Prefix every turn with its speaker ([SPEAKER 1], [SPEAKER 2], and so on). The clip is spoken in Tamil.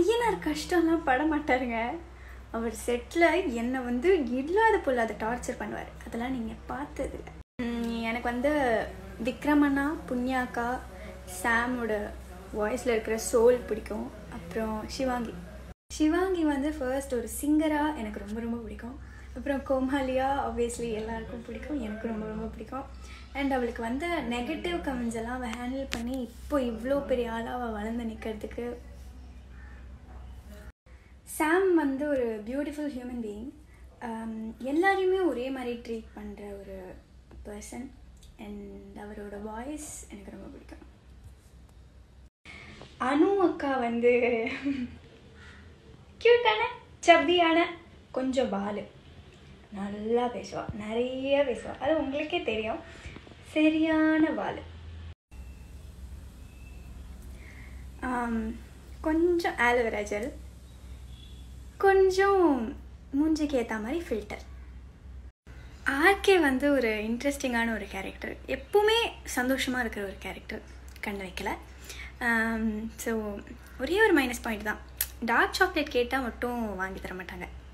[SPEAKER 1] ஐயனார் கஷ்டம்லாம் பட மாட்டாருங்க அவர் செட்டில் என்னை வந்து இல்லாத பொல்லாத டார்ச்சர் பண்ணுவார் அதெல்லாம் நீங்கள் பார்த்ததில்ல உம், எனக்கு வந்து விக்ரமண்ணா புண்ணியாக்கா சாமோட வாய்ஸில் இருக்கிற சோல் பிடிக்கும் அப்புறம் சிவாங்கி சிவாங்கி வந்து ஃபர்ஸ்ட் ஒரு சிங்கராக எனக்கு ரொம்ப ரொம்ப பிடிக்கும் அப்புறம் கோமாலியா ஆப்வியஸ்லி எல்லாருக்கும் பிடிக்கும் எனக்கு ரொம்ப ரொம்ப பிடிக்கும் அண்ட் அவளுக்கு வந்த நெகட்டிவ் கமெண்ட்ஸ் எல்லாம் அவள் ஹேண்டில் பண்ணி இப்போ இவ்வளோ பெரிய ஆளாக அவள் வளர்ந்து நிற்கிறதுக்கு சாம் வந்து ஒரு பியூட்டிஃபுல் ஹியூமன் பீயிங் எல்லாரையுமே ஒரே மாதிரி ட்ரீட் பண்ணுற ஒரு பர்சன் அண்ட் அவரோட வாய்ஸ் எனக்கு ரொம்ப பிடிக்கும் அனு அக்கா வந்து க்யூட்டான சப்பியான கொஞ்சம் பாலு நல்லா பேசுவாள் நிறைய பேசுவாள் அது உங்களுக்கே தெரியும் சரியான பாலு ஆம், கொஞ்சம் ஆலோவேரா ஜெல் கொஞ்சம் மூஞ்சிக்கு ஏற்ற மாதிரி ஃபில்டர் ஆர்கே வந்து ஒரு இன்ட்ரெஸ்டிங்கான ஒரு கேரக்டர் எப்பவுமே சந்தோஷமாக இருக்கிற ஒரு கேரக்டர் கண்டு வைக்கல ஸோ ஒரே ஒரு மைனஸ் பாயிண்ட் தான் டார்க் சாக்லேட் கேட்டால் மட்டும் வாங்கி தர மாட்டாங்க